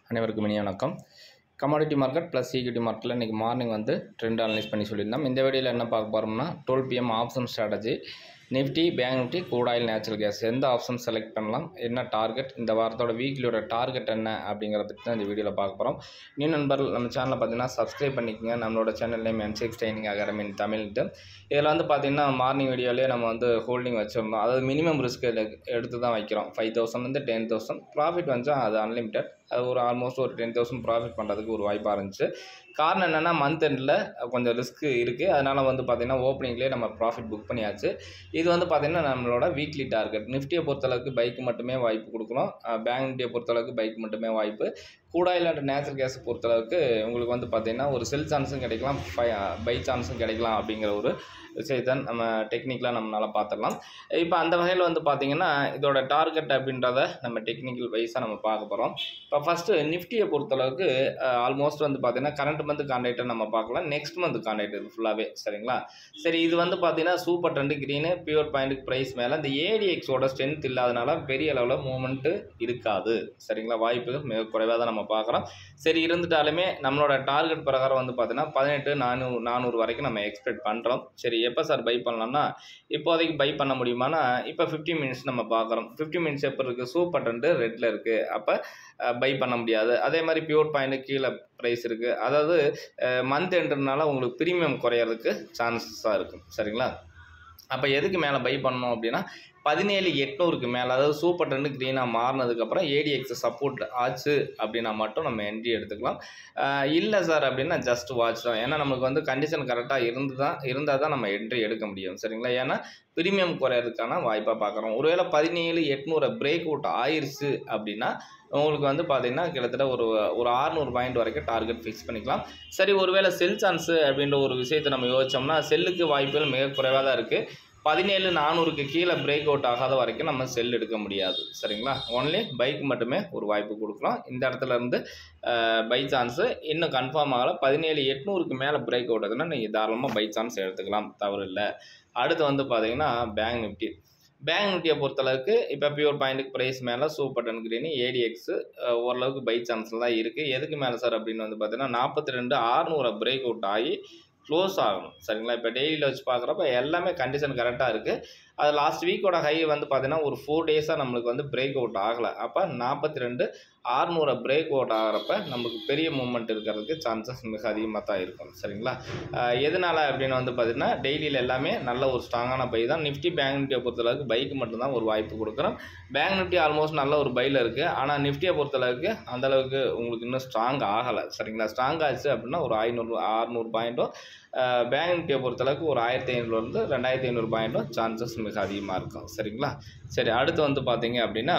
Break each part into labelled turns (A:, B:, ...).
A: அனைவருக்கும் இனிய வணக்கம் கமாடிட்டி மார்க்கெட் ப்ளஸ் ஈக்விட்டி மார்க்கெட்டில் இன்றைக்கி மார்னிங் வந்து ட்ரெண்ட் அனலைஸ் பண்ணி சொல்லியிருந்தோம் இந்த வீடியோவில் என்ன பார்க்க போகிறோம்னா twelve PM option strategy Nifty bank Nifty crude oil natural gas எந்த ஆப்ஷன் செலக்ட் பண்ணலாம் என்ன டார்கெட் இந்த வாரத்தோட வீக்லியோட டார்கெட் என்ன அப்படிங்கிறத பற்றி தான் இந்த வீடியோவில் பார்க்க போகிறோம் நியூ நண்பர்கள் நம்ம சேனலை பார்த்தீங்கன்னா சப்ஸ்கிரைப் பண்ணிக்கோங்க நம்மளோட channel name NCX training academy தமிழ்ட்டு இதில் வந்து பார்த்திங்கன்னா மார்னிங் வீடியோலேயே நம்ம வந்து ஹோல்டிங் வச்சுருந்தோம் அதாவது மினிமம் ரிஸ்க் எடுத்து தான் வைக்கிறோம் ஃபைவ் தௌசண்ட்லேருந்து டென் தௌசண்ட் ப்ராஃபிட் வந்துச்சா அது அன்லிமிட்டட் அது ஒரு ஆல்மோஸ்ட் ஒரு டென் தௌசண்ட் ப்ராஃபிட் பண்ணுறதுக்கு ஒரு வாய்ப்பாக இருந்துச்சு காரணம் என்னென்னா மந்த் எண்டில் கொஞ்சம் ரிஸ்க் இருக்குது அதனால் வந்து பார்த்திங்கன்னா ஓப்பனிங்லேயே நம்ம ப்ராஃபிட் புக் பண்ணியாச்சு இது வந்து பார்த்திங்கன்னா நம்மளோட வீக்லி டார்கெட் நிஃப்டியை பொறுத்தளவுக்கு பைக்கு மட்டுமே வாய்ப்பு கொடுக்குறோம் பேங்க் நிஃப்டியை பொறுத்தளவுக்கு பைக் மட்டுமே வாய்ப்பு கூடாயில் அண்ட் நேச்சுரல் கேஸை பொறுத்தளவுக்கு உங்களுக்கு வந்து பார்த்திங்கன்னா ஒரு செல் சான்ஸும் கிடைக்கலாம் பை சான்ஸும் கிடைக்கலாம் அப்படிங்கிற ஒரு விஷயத்தை நம்ம டெக்னிக்கலாக நம்மளால் பார்த்துடலாம் இப்போ அந்த வகையில் வந்து பார்த்திங்கன்னா இதோட டார்கெட் அப்படின்றத நம்ம டெக்னிக்கல் வைஸாக நம்ம பார்க்க போகிறோம் இப்போ ஃபஸ்ட்டு நிஃப்டியை பொறுத்தளவுக்கு ஆல்மோஸ்ட் வந்து பார்த்திங்கன்னா கரண்ட் மந்த் கான்ட்ராக்டை நம்ம பார்க்கலாம் நெக்ஸ்ட் மந்த் கான்ட்ராக்ட் இது ஃபுல்லாகவே சரிங்களா சரி இது வந்து பார்த்திங்கன்னா சூப்பர் ட்ரெண்டு க்ரீனு பியூர் பாயிண்ட்டுக்கு ப்ரைஸ் மேலே இந்த ஏடிஎக்ஸோட ஸ்ட்ரென்த் இல்லாதனால பெரிய அளவில் மூவ்மெண்ட்டு இருக்காது சரிங்களா வாய்ப்புகள் மிக குறைவாக தான் நம்ம பார்க்குறோம் சரி இருந்துட்டாலுமே நம்மளோட டார்கெட் பிரகாரம் வந்து பார்த்தீங்கன்னா பதினெட்டு நானூறு நானூறு வரைக்கும் நம்ம எக்ஸ்பெக்ட் பண்ணுறோம் சரி எப்போ சார் பை பண்ணலாம்னா இப்போதைக்கு பை பண்ண முடியுமானா இப்போ ஃபிஃப்டி மினிட்ஸ் நம்ம பார்க்குறோம் ஃபிஃப்டி மினிட்ஸ் எப்போ இருக்குது சூப்பர் ட்ரெண்டு ரெட்டில் இருக்குது அப்போ பை பண்ண முடியாது அதே மாதிரி பியூர் பாயிண்ட் கீழே ப்ரைஸ் இருக்குது அதாவது மந்த் எண்டுனால உங்களுக்கு ப்ரீமியம் குறையிறதுக்கு சான்சஸாக இருக்கும் சரிங்களா அப்போ எதுக்கு மேலே பை பண்ணணும் அப்படின்னா பதினேழு எட்நூறுக்கு மேலே அதாவது சூப்பர் ட்ரெண்டு க்ரீனாக மாறினதுக்கப்புறம் ஏடிஎக்ஸ் சப்போர்ட் ஆச்சு அப்படின்னா மட்டும் நம்ம என்ட்ரி எடுத்துக்கலாம் இல்லை சார் அப்படின்னா ஜஸ்ட் வாட்ச் தான் ஏன்னா நமக்கு வந்து கண்டிஷன் கரெக்டாக இருந்து தான் இருந்தால் தான் நம்ம என்ட்ரி எடுக்க முடியும் சரிங்களா ஏன்னா ப்ரீமியம் குறையிறதுக்கான வாய்ப்பாக பார்க்குறோம் ஒருவேளை பதினேழு எட்நூறு பிரேக் அவுட் ஆயிடுச்சு அப்படின்னா உங்களுக்கு வந்து பார்த்திங்கன்னா கிட்டத்தட்ட ஒரு ஒரு ஆறுநூறு பாயிண்ட் வரைக்கும் டார்கெட் ஃபிக்ஸ் பண்ணிக்கலாம் சரி ஒருவேளை செல் சான்ஸு அப்படின்ற ஒரு விஷயத்தை நம்ம யோசிச்சோம்னா செல்லுக்கு வாய்ப்புகள் மிக குறைவாக தான் இருக்குது பதினேழு நானூறுக்கு கீழே பிரேக் அவுட் ஆகாத வரைக்கும் நம்ம செல் எடுக்க முடியாது சரிங்களா ஒன்லி பைக் மட்டுமே ஒரு வாய்ப்பு கொடுக்குறோம் இந்த இடத்துல இருந்து பை சான்ஸு இன்னும் கன்ஃபார்ம் ஆகலை பதினேழு எட்நூறுக்கு மேலே பிரேக் அவுட் ஆகுதுன்னா நீங்கள் தாராளமாக பை சான்ஸ் எடுத்துக்கலாம் தவறு இல்லை அடுத்து வந்து பார்த்தீங்கன்னா பேங்க் நிஃப்டி பேங்க் நிஃப்டியை பொறுத்தளவுக்கு இப்போ பியூர் பாயிண்ட்டுக்கு ப்ரைஸ் மேலே சூப்பர் டன் கிரீனி ஏடிஎக்ஸு ஓரளவுக்கு பை சான்ஸில் தான் இருக்குது எதுக்கு மேலே சார் அப்படின்னு வந்து பார்த்தீங்கன்னா நாற்பத்தி ரெண்டு ஆறுநூறு பிரேக் அவுட் ஆகி க்ளோஸ் ஆகணும் சரிங்களா இப்போ டெய்லியில் வச்சு பார்க்குறப்ப எல்லாமே கண்டிஷன் கரெக்டாக இருக்குது அது லாஸ்ட் வீக்கோட ஹை வந்து பார்த்தீங்கன்னா ஒரு ஃபோர் டேஸாக நம்மளுக்கு வந்து பிரேக் அவுட் ஆகலை அப்போ நாற்பத்தி ரெண்டு ஆறுநூறு பிரேக் அவுட் ஆகிறப்ப நமக்கு பெரிய மூமெண்ட் இருக்கிறதுக்கு சான்சஸ் மிக அதிகமாக தான் இருக்கும் சரிங்களா எதனால் அப்படின்னு வந்து பார்த்திங்கன்னா டெய்லியில் எல்லாமே நல்ல ஒரு ஸ்ட்ராங்கான பை தான் நிஃப்டி பேங்க் நிஃப்டியை பொறுத்தளவுக்கு பைக்கு மட்டும்தான் ஒரு வாய்ப்பு கொடுக்குறோம் பேங்க் நிஃப்டி ஆல்மோஸ்ட் நல்ல ஒரு பையில் இருக்குது ஆனால் நிஃப்டியை பொறுத்தளவுக்கு அந்தளவுக்கு உங்களுக்கு இன்னும் ஸ்ட்ராங் ஆகலை சரிங்களா ஸ்ட்ராங் ஆச்சு அப்படின்னா ஒரு ஐநூறு ஆறுநூறு பாயிண்ட்டும் பேங்க் நிஃப்டியை பொறுத்தளவுக்கு ஒரு ஆயிரத்தி ஐநூறுலேருந்து ரெண்டாயிரத்தி ஐநூறு பாயிண்ட்டும் சான்சஸ் மிக அதிகமாக இருக்கும் சரிங்களா சரி அடுத்து வந்து பார்த்தீங்க அப்படின்னா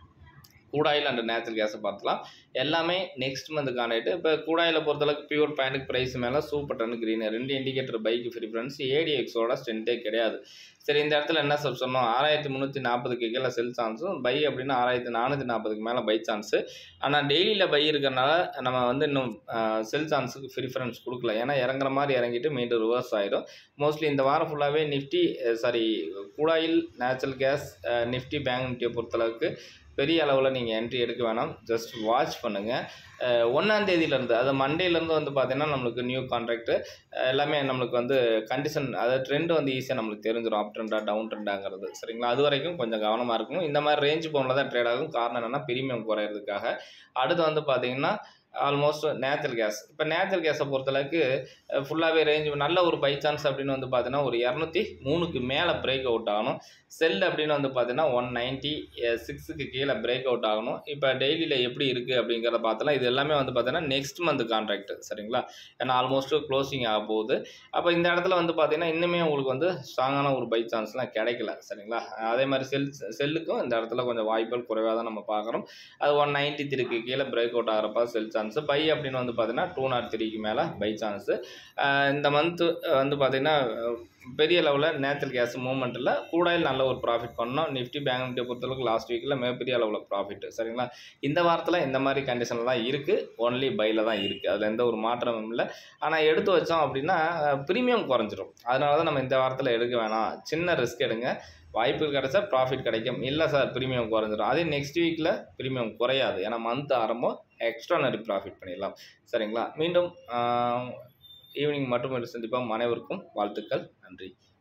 A: கூடாயில் அண்ட் நேச்சுரல் கேஸை பார்த்துலாம் எல்லாமே நெக்ஸ்ட் மந்த் காண்டாக்ட் இப்போ கூடாயில் பொறுத்தளவுக்கு பியூர் பேண்ட்டுக்கு ப்ரைஸ் மேலே சூப்பர் டன் க்ரீன் ரெண்டு இண்டிகேட்டர் பைக்கு ப்ரிஃபரன்ஸ் ஏடிஎக்ஸோட ஸ்ட்ரென்த்தே கிடையாது சரி இந்த இடத்துல என்ன சார் சொன்னோம் ஆறாயிரத்தி முந்நூற்றி நாற்பதுக்கு கீழே செல் சான்ஸும் பை அப்படின்னா ஆறாயிரத்தி நானூற்றி நாற்பதுக்கு மேலே பை சான்ஸு ஆனால் டெய்லியில் பை இருக்கிறனால நம்ம வந்து இன்னும் செல் சான்ஸுக்கு ப்ரிஃபரன்ஸ் கொடுக்கல ஏன்னா இறங்குற மாதிரி இறங்கிட்டு மீண்டும் ரிவர்ஸ் ஆகிடும் மோஸ்ட்லி இந்த வாரம் ஃபுல்லாகவே நிஃப்டி சாரி கூடாயில் நேச்சுரல் கேஸ் நிஃப்டி பேங்க் நிஃப்டியை பொறுத்தளவுக்கு பெரிய அளவில் நீங்கள் என்ட்ரி எடுக்க வேணாம் ஜஸ்ட் வாட்ச் பண்ணுங்கள் ஒன்றாந்தேதியிலேருந்து அது மண்டேலேருந்து வந்து பார்த்தீங்கன்னா நம்மளுக்கு நியூ கான்ட்ராக்ட் எல்லாமே நம்மளுக்கு வந்து கண்டிஷன் அதாவது ட்ரெண்ட் வந்து ஈஸியாக நம்மளுக்கு தெரிஞ்சிடும் அப் ட்ரெண்டாக டவுன் ட்ரெண்டாங்கிறது சரிங்களா அது வரைக்கும் கொஞ்சம் கவனமாக இருக்கணும் இந்த மாதிரி ரேஞ்ச் பவுனில் தான் ட்ரேட் ஆகும் காரணம் என்னென்னா பிரீமியம் குறையிறதுக்காக அடுத்து வந்து பார்த்தீங்கன்னா ஆல்மோஸ்ட் நேச்சுரல் கேஸ் இப்போ நேச்சுரல் கேஸை பொறுத்தளவுக்கு ஃபுல்லாகவே ரேஞ்ச் நல்ல ஒரு பை சான்ஸ் அப்படின்னு வந்து பார்த்தீங்கன்னா ஒரு இரநூத்தி மூணுக்கு மேலே பிரேக் அவுட் ஆகணும் செல் அப்படின்னு வந்து பார்த்தீங்கன்னா ஒன் நைன்ட்டி சிக்ஸுக்கு கீழே பிரேக் அவுட் ஆகணும் இப்போ டெய்லியில் எப்படி இருக்குது அப்படிங்கிறத பார்த்தலாம் இது எல்லாமே வந்து பார்த்தீங்கன்னா நெக்ஸ்ட் மந்த் கான்ட்ராக்ட் சரிங்களா ஏன்னா ஆல்மோஸ்ட் க்ளோசிங் ஆக போகுது அப்போ இந்த இடத்துல வந்து பார்த்தீங்கன்னா இன்னுமே உங்களுக்கு வந்து ஸ்ட்ராங்கான ஒரு பை சான்ஸ்லாம் கிடைக்கல சரிங்களா அதே மாதிரி செல் செல்லுக்கும் இந்த இடத்துல கொஞ்சம் வாய்ப்புகள் குறைவாக தான் நம்ம பார்க்குறோம் அது ஒன் நைன்ட்டி த்ரீக்கு கீழே பிரேக் அவுட் ஆகிறப்ப செல் சான்ஸு பை அப்படின்னு வந்து பார்த்தீங்கன்னா டூ நாட் த்ரீக்கு மேலே பை சான்ஸு இந்த மந்த்து வந்து பார்த்திங்கன்னா பெரிய லெவலில் நேச்சுரல் கேஸ் மூவ்மெண்ட்டில் கூடாயில் நல்ல ஒரு ப்ராஃபிட் பண்ணோம் நிஃப்டி பேங்க் நிஃப்டி பொறுத்தளவுக்கு லாஸ்ட் வீக்கில் மிகப்பெரிய அளவில் ப்ராஃபிட் சரிங்களா இந்த வாரத்தில் இந்த மாதிரி கண்டிஷனில் தான் இருக்குது ஒன்லி பையில் தான் இருக்குது அதில் எந்த ஒரு மாற்றமும் இல்லை ஆனால் எடுத்து வச்சோம் அப்படின்னா ப்ரீமியம் குறைஞ்சிரும் அதனால தான் நம்ம இந்த வாரத்தில் எடுக்க வேணாம் சின்ன ரிஸ்க் எடுங்க வாய்ப்பு கிடைச்சா ப்ராஃபிட் கிடைக்கும் இல்லை சார் ப்ரீமியம் குறைஞ்சிடும் அதே நெக்ஸ்ட் வீக்கில் ப்ரீமியம் குறையாது ஏன்னா மந்த் ஆரம்பம் எக்ஸ்ட்ரானரி ப்ராஃபிட் பண்ணிடலாம் சரிங்களா மீண்டும் ஈவினிங் மட்டும் சந்திப்போம் அனைவருக்கும் வாழ்த்துக்கள் நன்றி